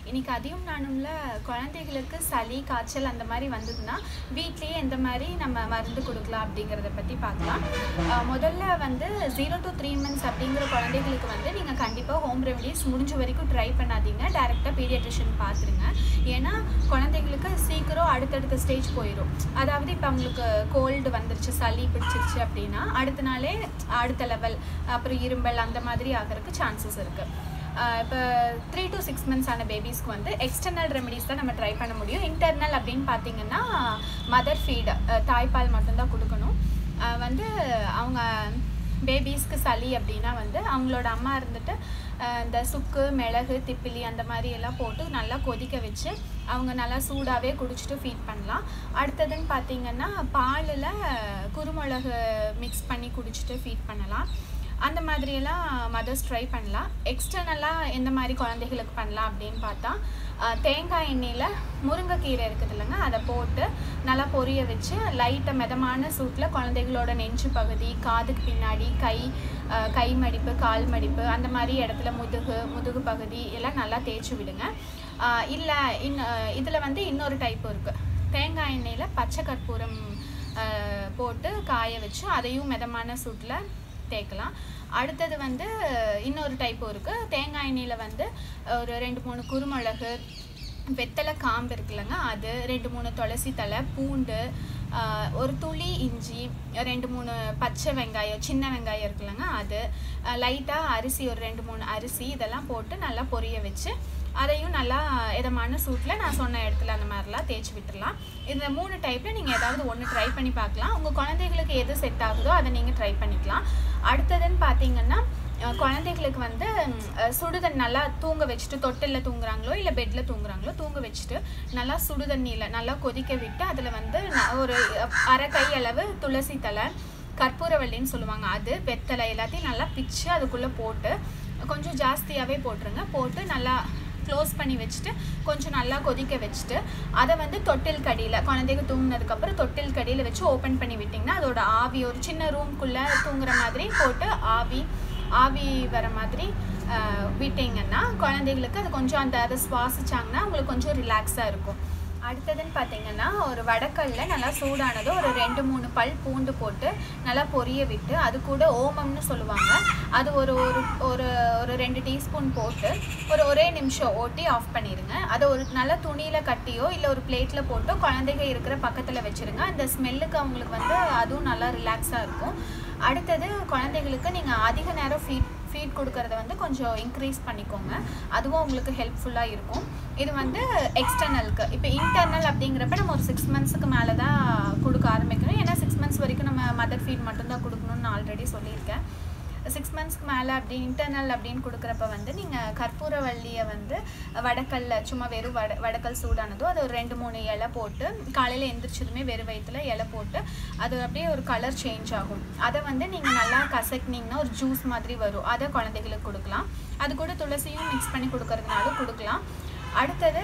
இன்னைக்கு அதிகம் நானும்ல குழந்தைகளுக்கு சளி காய்ச்சல் அந்த மாதிரி வந்ததுன்னா வீட்லேயே எந்த மாதிரி நம்ம மருந்து கொடுக்கலாம் அப்படிங்கிறத பற்றி பார்க்கலாம் அஹ் முதல்ல வந்து ஜீரோ டு த்ரீ மந்த்ஸ் அப்படிங்கிற குழந்தைகளுக்கு வந்து நீங்கள் கண்டிப்பாக ஹோம் ரெமடிஸ் முடிஞ்ச வரைக்கும் ட்ரை பண்ணாதீங்க டேரெக்டாக பீடியாட்ரிஷியன் பார்த்துருங்க ஏன்னா குழந்தைங்களுக்கு சீக்கிரம் அடுத்தடுத்த ஸ்டேஜ் போயிடும் அதாவது இப்போ அவங்களுக்கு கோல்டு வந்துருச்சு சளி பிடிச்சிருச்சு அப்படின்னா அடுத்த நாளே அடுத்த லெவல் அப்புறம் இரும்பல் அந்த மாதிரி ஆகிறதுக்கு சான்சஸ் இருக்குது இப்போ த்ரீ டு சிக்ஸ் மந்த்ஸ் ஆன பேபிஸ்க்கு வந்து எக்ஸ்டர்னல் ரெமெடிஸ் தான் நம்ம ட்ரை பண்ண முடியும் இன்டர்னல் அப்படின்னு பார்த்தீங்கன்னா மதர் ஃபீடு தாய்ப்பால் மட்டும்தான் கொடுக்கணும் அஹ் வந்து அவங்க பேபிஸ்க்கு சளி அப்படின்னா வந்து அவங்களோட அம்மா இருந்துட்டு அஹ் இந்த சுக்கு மிளகு திப்பிலி அந்த மாதிரி எல்லாம் போட்டு நல்லா கொதிக்க வச்சு அவங்க நல்லா சூடாகவே குடிச்சிட்டு ஃபீட் பண்ணலாம் அடுத்ததுன்னு பார்த்தீங்கன்னா பாலில் குருமிளகு மிக்ஸ் பண்ணி குடிச்சிட்டு ஃபீட் பண்ணலாம் அந்த மாதிரியெல்லாம் மதர்ஸ் ட்ரை பண்ணலாம் எக்ஸ்டர்னலாக எந்த மாதிரி குழந்தைகளுக்கு பண்ணலாம் அப்படின்னு பார்த்தா அஹ், தேங்காய் எண்ணெயில் முருங்கைக்கீரை இருக்குது இல்லைங்க அதை போட்டு நல்லா பொரிய வச்சு லைட்டாக மிதமான சூட்டில் குழந்தைகளோட நெஞ்சு பகுதி காதுக்கு பின்னாடி கை அஹ், கை மடிப்பு கால் மடிப்பு அந்த மாதிரி இடத்துல முதுகு முதுகு பகுதி எல்லாம் நல்லா தேய்ச்சி விடுங்க இல்லை இன் இதில் வந்து இன்னொரு டைப் இருக்குது தேங்காய் எண்ணெயில் பச்சை கற்பூரம் அஹ், போட்டு காய வச்சு அதையும் மிதமான சூட்டில் தேய்க்கலாம் அடுத்தது வந்து இன்னொரு டைப் இருக்குது தேங்காய் எண்ணெயில் வந்து ஒரு ரெண்டு மூணு குருமிளகு வெத்தலை காம்பு இருக்குல்லங்க அது ரெண்டு மூணு துளசி தலை பூண்டு ஆஹ், ஒரு துளி இஞ்சி ரெண்டு மூணு பச்சை வெங்காயம் சின்ன வெங்காயம் இருக்குல்லங்க அது லைட்டாக அரிசி ஒரு ரெண்டு மூணு அரிசி இதெல்லாம் போட்டு நல்லா பொரிய வச்சு அதையும் நல்லா இதமான சூட்டில் நான் சொன்ன இடத்துல அந்த மாதிரிலாம் தேய்ச்சி விட்டுறலாம் இந்த மூணு டைப்பில் நீங்கள் ஏதாவது ஒன்று ட்ரை பண்ணி பார்க்கலாம் உங்கள் குழந்தைகளுக்கு எது செட் ஆகுதோ அதை நீங்கள் ட்ரை பண்ணிக்கலாம் அடுத்ததுன்னு பார்த்தீங்கன்னா அஹ் குழந்தைகளுக்கு வந்து ம், அஹ் சுடுதண்ணி நல்லா தூங்க வச்சுட்டு தொட்டிலில் தூங்குறாங்களோ இல்லை பெட்டில் தூங்குறாங்களோ தூங்க வச்சுட்டு நல்லா சுடுதண்ணியில் நல்லா கொதிக்க விட்டு அதில் வந்து ந- ஒரு அஹ், அரை கை அளவு துளசி தலை கற்பூரவல்லின்னு சொல்லுவாங்க அது வெத்தலை எல்லாத்தையும் நல்லா பிச்சு அதுக்குள்ளே போட்டு கொஞ்சம் ஜாஸ்தியாகவே போட்டுருங்க போட்டு நல்லா க்ளோஸ் பண்ணி வச்சுட்டு கொஞ்சம் நல்லா கொதிக்க வச்சுட்டு அதை வந்து தொட்டில் கடியில் குழந்தைங்க தூங்கினதுக்கப்புறம் தொட்டில் கடியில் வச்சு ஓப்பன் பண்ணி விட்டிங்கன்னா அதோட ஆவி ஒரு சின்ன ரூம்குள்ளே தூங்குற மாதிரி போட்டு ஆவி ஆவி வர மாதிரி ஆஹ், விட்டிங்கன்னா குழந்தைங்களுக்கு அது கொஞ்சம் அந்த அதை சுவாசிச்சாங்கன்னா அவங்களுக்கு கொஞ்சம் ரிலாக்ஸாக இருக்கும் அடுத்ததுன்னு பார்த்தீங்கன்னா ஒரு வடக்கல்ல நல்லா சூடானது ஒரு ரெண்டு மூணு பல் பூண்டு போட்டு நல்லா பொரிய விட்டு அது கூட ஓமம்னு சொல்லுவாங்க அது ஒரு ஒரு ஒரு ஒரு ரெண்டு டீஸ்பூன் போட்டு ஒரு ஒரே நிமிஷம் ஓட்டி ஆஃப் பண்ணிடுங்க அதை ஒரு நல்ல துணியில் கட்டியோ இல்லை ஒரு பிளேட்டில் போட்டோ குழந்தைங்க இருக்கிற பக்கத்தில் வச்சுருங்க அந்த ஸ்மெல்லுக்கு அவங்களுக்கு வந்து அதுவும் நல்லா ரிலாக்ஸாக இருக்கும் அடுத்தது குழந்தைகளுக்கு நீங்கள் அதிக நேரம் ஃபீட் ஃபீட் கொடுக்கறத வந்து கொஞ்சம் இன்க்ரீஸ் பண்ணிக்கோங்க அதுவும் உங்களுக்கு ஹெல்ப்ஃபுல்லாக இருக்கும் இது வந்து எக்ஸ்டர்னலுக்கு இப்போ இன்டர்னல் அப்படிங்கிறப்ப நம்ம ஒரு சிக்ஸ் மந்த்ஸுக்கு மேலே தான் கொடுக்க ஆரம்பிக்கணும் ஏன்னா சிக்ஸ் மந்த்ஸ் வரைக்கும் நம்ம மதர் ஃபீட் மட்டும்தான் கொடுக்கணும்னு நான் ஆல்ரெடி சொல்லியிருக்கேன் சிக்ஸ் மந்த்ஸ்க்கு மேலே அப்படி இன்டர்னல் அப்படின்னு கொடுக்குறப்ப வந்து நீங்கள் கற்பூரவள்ளியை வந்து வடக்கல்ல சும்மா வெறும் வட வடக்கல் சூடானதோ அது ஒரு ரெண்டு மூணு இலை போட்டு காலையில் எந்திரிச்சதுமே வெறும் வயிற்றுல இலை போட்டு அது அப்படியே ஒரு கலர் சேஞ்ச் ஆகும் அதை வந்து நீங்கள் நல்லா கசக்குனீங்கன்னா ஒரு ஜூஸ் மாதிரி வரும் அதை குழந்தைகளுக்கு கொடுக்கலாம் அது கூட துளசியும் மிக்ஸ் பண்ணி கொடுக்கறதுனாலும் கொடுக்கலாம் அடுத்தது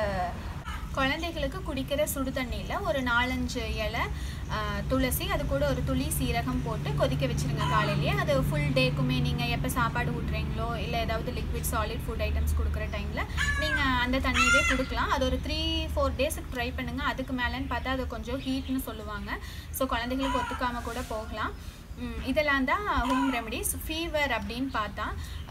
குழந்தைகளுக்கு குடிக்கிற சுடு தண்ணியில் ஒரு நாலஞ்சு இலை ஆஹ், துளசி அது கூட ஒரு துளி சீரகம் போட்டு கொதிக்க வச்சிருங்க காலையிலேயே அது ஃபுல் டேக்குமே நீங்கள் எப்போ சாப்பாடு ஊட்டுறீங்களோ இல்லை ஏதாவது லிக்விட் சாலிட் ஃபுட் ஐட்டம்ஸ் கொடுக்குற டைமில் நீங்கள் அந்த தண்ணியவே கொடுக்கலாம் அது ஒரு த்ரீ ஃபோர் டேஸுக்கு ட்ரை பண்ணுங்கள் அதுக்கு மேலேன்னு பார்த்தா அது கொஞ்சம் ஹீட்னு சொல்லுவாங்க ஸோ குழந்தைகளுக்கு ஒத்துக்காமல் கூட போகலாம் ம், இதெல்லாம் தான் ஹோம் ரெமடிஸ் ஃபீவர் அப்படின்னு பார்த்தா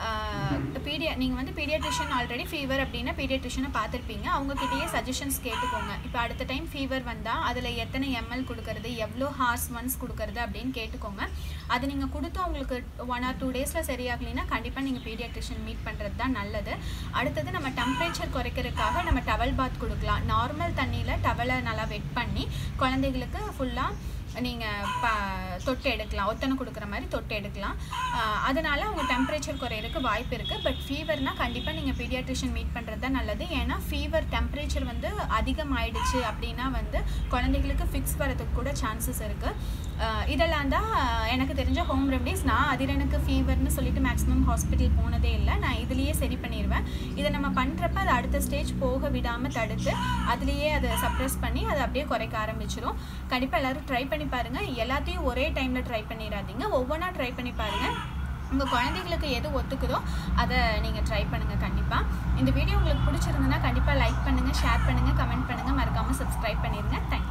பீடியா நீங்கள் வந்து பீடியாட்ரிஷியன் ஆல்ரெடி ஃபீவர் அப்படின்னா பீடியாட்ரிஷியனை பார்த்துருப்பீங்க அவங்கக்கிட்டேயே சஜஷன்ஸ் கேட்டுக்கோங்க இப்போ அடுத்த டைம் ஃபீவர் வந்தால் அதில் எத்தனை எம்எல் கொடுக்கறது எவ்வளோ ஹார்ஸ் ஒன்ஸ் கொடுக்கறது அப்படின்னு கேட்டுக்கோங்க அது நீங்கள் கொடுத்து அவங்களுக்கு ஒன் ஆர் டூ டேஸில் சரியாகலைன்னா கண்டிப்பாக நீங்கள் பீடியாட்ரிஷியன் மீட் பண்ணுறது தான் நல்லது அடுத்தது நம்ம டெம்பரேச்சர் குறைக்கிறதுக்காக நம்ம டவல் பாத் கொடுக்கலாம் நார்மல் தண்ணியில் டவலை நல்லா வெட் பண்ணி குழந்தைகளுக்கு ஃபுல்லாக நீங்கள் ப தொட்டு எடுக்கலாம் ஒத்தனை கொடுக்குற மாதிரி தொட்டு எடுக்கலாம் ஆஹ் அதனால அவங்க டெம்பரேச்சர் குறையிறதுக்கு வாய்ப்பு இருக்குது பட் ஃபீவர்னால் கண்டிப்பாக நீங்கள் பீடியாட்ரிஷியன் மீட் பண்ணுறது தான் நல்லது ஏன்னா ஃபீவர் டெம்பரேச்சர் வந்து அதிகமாயிடுச்சு அப்படின்னா வந்து குழந்தைகளுக்கு ஃபிக்ஸ் வரதுக்கு கூட சான்சஸ் இருக்குது இதெல்லாம் தான் எனக்கு தெரிஞ்ச ஹோம் ரெமடிஸ் நான் அதிரனுக்கு ஃபீவர்னு சொல்லிட்டு மேக்ஸிமம் ஹாஸ்பிட்டல் போனதே இல்லை நான் இதுலேயே சரி பண்ணிடுவேன் இதை நம்ம பண்ணுறப்ப அது அடுத்த ஸ்டேஜ் போக விடாமல் தடுத்து அதுலேயே அதை சப்ரஸ் பண்ணி அதை அப்படியே குறைக்க ஆரம்பிச்சிரும் கண்டிப்பாக எல்லோரும் ட்ரை பண்ணி பாருங்கள் எல்லாத்தையும் ஒரே டைமில் ட்ரை பண்ணிடாதீங்க ஒவ்வொன்றா ட்ரை பண்ணி பாருங்கள் உங்கள் குழந்தைகளுக்கு எது ஒத்துக்குதோ அதை நீங்கள் ட்ரை பண்ணுங்கள் கண்டிப்பாக இந்த வீடியோ உங்களுக்கு பிடிச்சிருந்ததுன்னா கண்டிப்பாக லைக் பண்ணுங்கள் ஷேர் பண்ணுங்கள் கமெண்ட் பண்ணுங்கள் மறக்காமல் சப்ஸ்கிரைப் பண்ணிடுங்க தேங்க்யூ